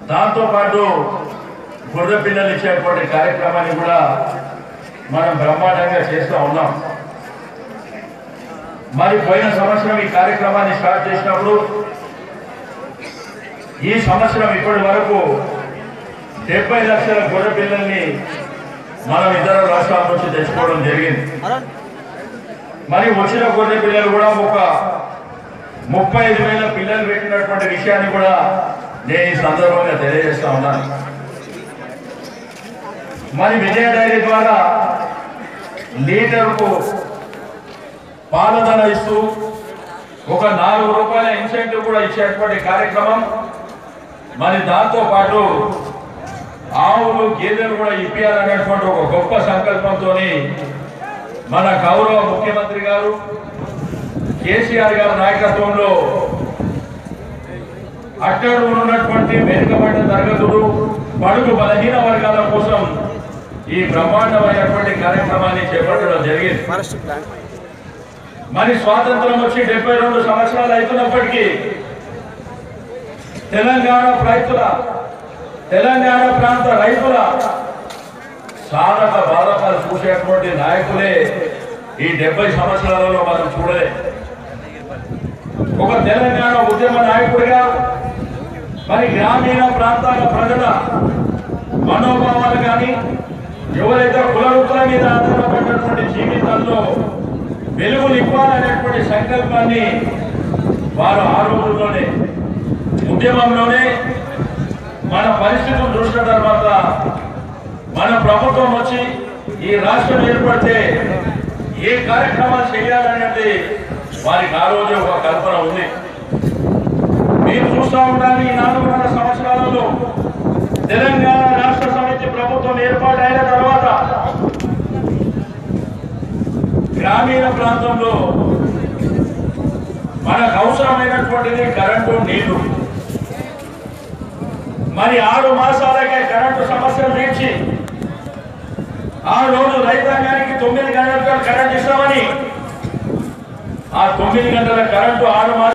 దాంతో పాటు గొర్రె పిల్లలు ఇచ్చేటువంటి కార్యక్రమాన్ని కూడా మనం బ్రహ్మాండంగా చేస్తూ ఉన్నాం మరి పోయిన సంవత్సరం ఈ కార్యక్రమాన్ని స్టార్ట్ చేసినప్పుడు ఈ సంవత్సరం ఇప్పటి వరకు డెబ్బై లక్షల గొర్రె పిల్లల్ని మనం ఇతర రాష్ట్రాల నుంచి తెచ్చుకోవడం జరిగింది మరి వచ్చిన గొర్రె పిల్లలు కూడా ఒక ముప్పై ఐదు వేల పిల్లలు పెట్టినటువంటి విషయాన్ని కూడా నేను ఈ సందర్భంగా తెలియజేస్తా ఉన్నాను మరి విజయ డైరీ ద్వారా లీటర్కు పాలధన ఇస్తూ ఒక నాలుగు రూపాయల ఇన్సెంటివ్ కూడా ఇచ్చేటువంటి కార్యక్రమం మరి దాంతో పాటు ఆవులు గేదెలు కూడా ఇప్పించాలనేటువంటి ఒక గొప్ప సంకల్పంతో మన గౌరవ ముఖ్యమంత్రి గారు కేసీఆర్ గారి నాయకత్వంలో అట్టడు ఉన్నటువంటి వెనుకబడిన తరగతులు పడుగు బలహీన వర్గాల కోసం ఈ బ్రహ్మాండమైనటువంటి కార్యక్రమాన్ని చేపట్టడం జరిగింది మరి స్వాతంత్రం వచ్చి డెబ్బై రెండు సంవత్సరాలు అవుతున్నప్పటికీ తెలంగాణ రైతుల తెలంగాణ ప్రాంత రైతుల సాధక బాధకాలు చూసేటువంటి నాయకులే ఈ డెబ్బై సంవత్సరాలలో మనం చూడలే ఒక తెలంగాణ ఉద్యమ నాయకుడిగా మరి గ్రామీణ ప్రాంతాల ప్రజల మనోభావాలు కానీ ఎవరైతే కులవృత్తుల మీద ఆధారపడినటువంటి జీవితాల్లో వెలుగు నింపాలనేటువంటి సంకల్పాన్ని వారు ఆ రోజుల్లోనే ఉద్యమంలోనే మన పరిస్థితులు చూసిన తర్వాత మన ప్రభుత్వం వచ్చి ఈ రాష్ట్రం ఏర్పడితే ఏ కార్యక్రమాలు చేయాలనేది వారికి ఆ రోజు ఒక కల్పన ఉంది మీరు చూస్తూ ఉండాలి ఈ నాలుగున్నర సంవత్సరాలలో తెలంగాణ రాష్ట్ర సమితి ప్రభుత్వం ఏర్పాటైన తర్వాత గ్రామీణ ప్రాంతంలో మనకు అవసరమైనటువంటిది కరెంటు నీళ్లు మరి ఆరు మాసాలకే కరెంటు సమస్యలు తీర్చి ఆ రోజు రైతాంగానికి తొమ్మిది గంటల కరెంట్ ఇస్తామని ఆ తొమ్మిది గంటల కరెంటు ఆరు మాసాలు